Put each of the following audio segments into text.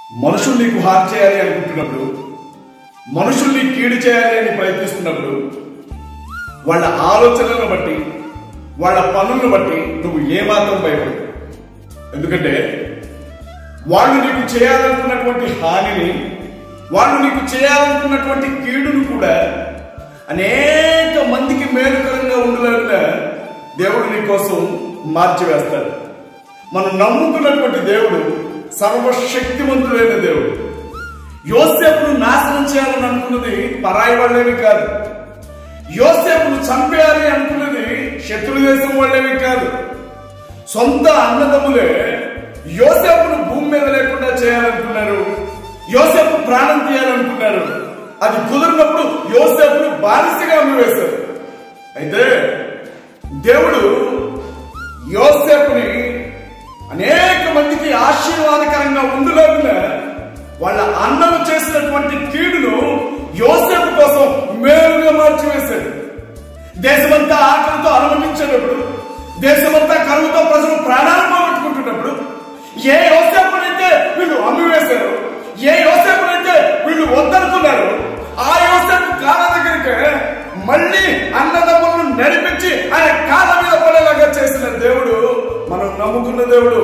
మనుషులు నీకు హాని చేయాలి అనుకుంటున్నప్పుడు మనుషుల్ని కీడు చేయాలి అని ప్రయత్నిస్తున్నప్పుడు వాళ్ళ ఆలోచనలను బట్టి వాళ్ళ పనులను బట్టి నువ్వు ఏమాత్రం భయపడు ఎందుకంటే వాళ్ళు నీకు చేయాలనుకున్నటువంటి హానిని వాళ్ళు నీకు చేయాలనుకున్నటువంటి కీడును కూడా అనేక మందికి మేలుకరంగా ఉండేలాగా దేవుడు నీ కోసం మార్చివేస్తాడు మనం నమ్ముకున్నటువంటి దేవుడు సర్వశక్తివంతుడైన దేవుడు యోసేపును నాశనం చేయాలని అనుకున్నది పరాయి వాళ్ళేవి కాదు యోసేపును చంపేయాలి అనుకున్నది శత్రు దేశం వాళ్ళేవి కాదు సొంత అన్నదమ్ములే యోసేపును భూమి మీద లేకుండా చేయాలనుకున్నారు యోసేపు ప్రాణం తీయాలనుకున్నారు అది కుదిరినప్పుడు యోసేపును బానిసగా అమ్మివేశారు అయితే దేవుడు యోసేపుని అనేక మందికి ఆశీర్వాదకరంగా ఉండులోగా వాళ్ళ అన్నలు చేసినటువంటి కీడును యోసేపు కోసం మేలుగా మార్చివేశాడు దేశమంతా ఆకలితో అనుమతించేటప్పుడు దేశమంతా కరువుతో ప్రజలు ప్రాణాలు పోగొట్టుకుంటున్నప్పుడు ఏ యోసేపునైతే వీళ్ళు అమ్మివేశారు ఏ యోసేపునైతే వీళ్ళు వద్దనుకున్నారు ఆ యోసేపు కాళ్ళ దగ్గరికి మళ్ళీ అన్నదమ్ములను నడిపించి ఆయన కాళ్ళ మీద పడేలాగా చేసిన దేవుడు మనం నమ్ముకున్న దేవుడు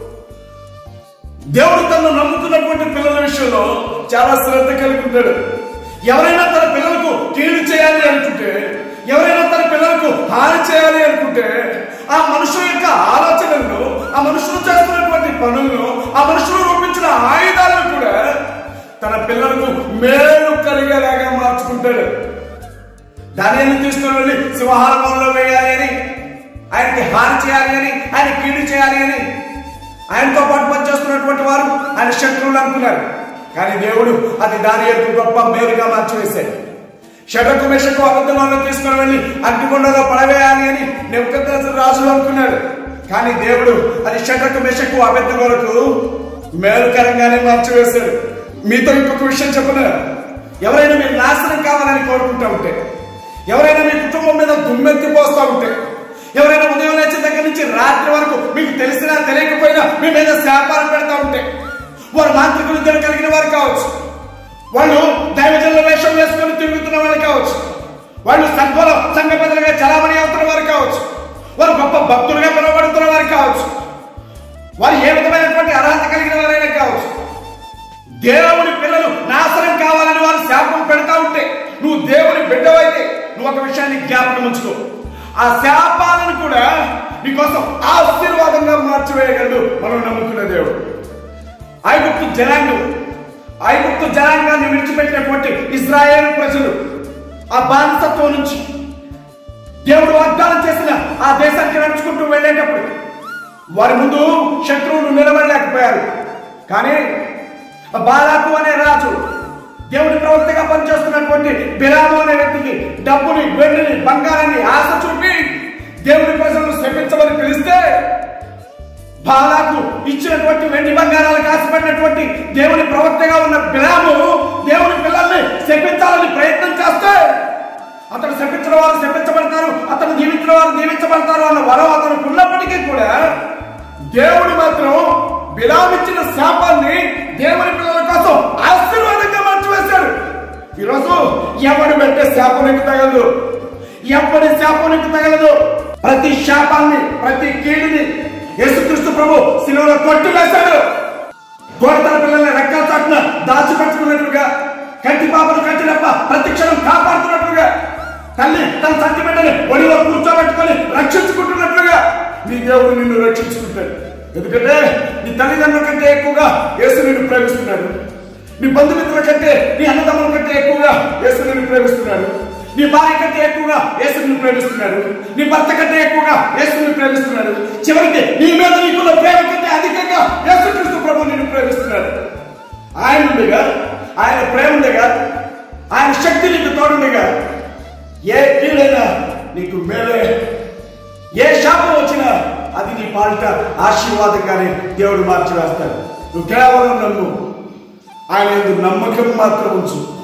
దేవుడు తను నమ్ముకున్నటువంటి పిల్లల విషయంలో చాలా శ్రద్ధ కలిగి ఉంటాడు ఎవరైనా తన పిల్లలకు కీడు చేయాలి అనుకుంటే ఎవరైనా తన పిల్లలకు హాని చేయాలి అనుకుంటే ఆ మనుషుల యొక్క ఆలోచనలను ఆ మనుషులు చేస్తున్నటువంటి పనులను ఆ మనుషులు రూపించిన ఆయుధాలను కూడా తన పిల్లలకు మేలు కలిగేలాగా మార్చుకుంటాడు దానిని తీసుకుని వెళ్ళి సింహాలంలో వేయాలి అని ఆయనకి హాని చేయాలి అని ఆయన కీడు చేయాలి అని ఆయనతో పాటు పనిచేస్తున్నటువంటి వారు ఆయన శత్రువులు అనుకున్నారు కానీ దేవుడు అది దాని యొక్క గొప్ప మేలుగా మార్చివేశాడు షటకు మెషకు అబద్ధంలో తీసుకుని వెళ్ళి అగ్నికొండలో పడవేయాలి అని నెప్పుకొద్ద రాజులు అనుకున్నాడు కానీ దేవుడు అది షటకు మెషకు అబద్ధములకు మేలుకరంగానే మార్చివేశాడు మీతో ఇంకొక విషయం చెప్పను ఎవరైనా మీరు నాశనం కావాలని కోరుకుంటా ఉంటే ఎవరైనా మీ కుటుంబం మీద దుమ్మెత్తి పోస్తా ఉంటే ఎవరైనా ఉదయం లేచిన దగ్గర నుంచి రాత్రి వరకు మీకు తెలిసినా తెలియకపోయినా మీ మీద శాపాలు పెడతా ఉంటే వారు మాంత్రిక విద్యలు కలిగిన వారు కావచ్చు వాళ్ళు దైవజనుల వేషం వేసుకొని తిరుగుతున్న వాళ్ళు కావచ్చు వాళ్ళు సంఘంలో సంఘ పెద్దలుగా చలామణి అవుతున్న వారు కావచ్చు వారు గొప్ప భక్తులుగా పిలువబడుతున్న వారు కావచ్చు వారు ఏ విధమైనటువంటి అర్హత కలిగిన వారైనా కావచ్చు దేవుని పిల్లలు నాశనం కావాలని వారు శాపం పెడతా ఉంటే నువ్వు దేవుని బిడ్డవైతే నువ్వు ఒక విషయాన్ని జ్ఞాపకం ఉంచుకో ఆ శాపాలను కూడా నీకోసం ఆశీర్వాదంగా మార్చివేయగలడు మనం నమ్ముకున్న దేవుడు ఐగుప్తు జనాంగం ఐగుప్తు జనాంగాన్ని విడిచిపెట్టినటువంటి ఇజ్రాయేల్ ప్రజలు ఆ బానిసత్వం నుంచి దేవుడు వాగ్దానం చేసిన ఆ దేశానికి నడుచుకుంటూ వెళ్ళేటప్పుడు వారి ముందు శత్రువులు నిలబడలేకపోయారు కానీ ఆ బాలాకు అనే రాజు దేవుని ప్రవక్తగా పనిచేస్తున్నటువంటి బిరాము అనే వ్యక్తికి డబ్బుని వెండిని బంగారాన్ని ఆశ చూపి దేవుని ప్రజలను శపించమని పిలిస్తే బాలాకు ఇచ్చినటువంటి వెండి బంగారాలకు ఆశపడినటువంటి దేవుని ప్రవక్తగా ఉన్న బిలాము దేవుని పిల్లల్ని శపించాలని ప్రయత్నం చేస్తే అతను శపించిన వారు శపించబడతారు అతను దీవించిన వారు దీవించబడతారు అన్న వరం అతనికి ఉన్నప్పటికీ కూడా దేవుడు మాత్రం బిలామిచ్చిన శాపాన్ని దేవుని పిల్లల కోసం ఆశీర్వాదంగా మార్చివేశాడు ఈరోజు ఎవడు పెట్టే శాపం నీకు తగలదు ఎవడి శాపం నీకు తగలదు ప్రతి శాపాన్ని ప్రతి కీడుని యేసుక్రీస్తు ప్రభు శిలువలో కొట్టు వేశాడు గోడతల పిల్లల్ని రెక్కల చాటున దాచిపెట్టుకున్నట్లుగా కంటి పాపను కంటినప్ప ప్రతి క్షణం కాపాడుతున్నట్లుగా తల్లి తన చట్టి బిడ్డని ఒడిలో కూర్చోబెట్టుకొని రక్షించుకుంటున్నట్లుగా నీ దేవుడు నిన్ను రక్షించుకుంటాడు ఎందుకంటే నీ తల్లిదండ్రుల కంటే ఎక్కువగా యేసు నిన్ను ప్రేమిస్తున్నాడు నీ బంధుమిత్రుల కంటే నీ అన్నదమ్ముల కంటే ఎక్కువగా యేసు నిన్ను ప్రేమిస్తున్నాడు నీ భార్య కంటే ఎక్కువగా యేసు నిన్ను ప్రేమిస్తున్నాడు నీ భర్త కంటే ఎక్కువగా యేసు నిన్ను ప్రేమిస్తున్నాడు చివరికి నీ మీద నీకున్న ప్రేమ కంటే అధికంగా యేసుక్రీస్తు ప్రభు నిన్ను ప్రేమిస్తున్నాడు ఆయన ఉండగా ఆయన ప్రేమ ఉండగా ఆయన శక్తి నీకు తోడుండగా ఏ కీడైనా నీకు మేలే ఏ శాపం వచ్చినా అది నీ పాలిట ఆశీర్వాదంగానే దేవుడు మార్చి వేస్తాడు నువ్వు కేవలం నమ్ము ఆయన యందు నమ్మకం మాత్రం ఉంచు